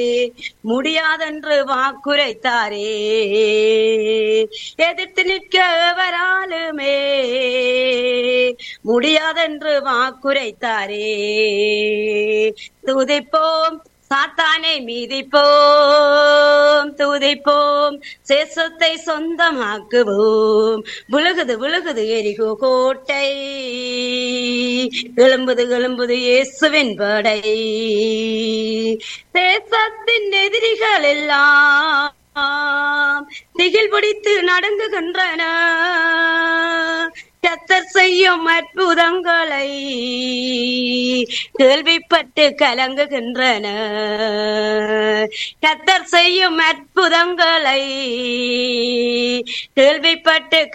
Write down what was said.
முடியாதென்று வாக்குரைத்தாரே எதிர்த்து நிற்க எவராலுமே முடியாதென்று வாக்குரைத்தாரே துதிப்போம் சாத்தானை மீதிப்போம் துதிப்போம் சேசத்தை சொந்தமாக்குவோம் விழுகுது விழுகுது எரிகோ கோட்டை எழும்புது எழும்புது இயேசுவின் படை தேசத்தின் எதிரிகள் எல்லாம் திகில் பிடித்து நடுங்குகின்றன கத்தர் செய்யும் அற்புதங்களை கேள்விப்பட்டு கலங்குகின்றன கத்தர் செய்யும் அற்புதங்களை கேள்விப்பட்டு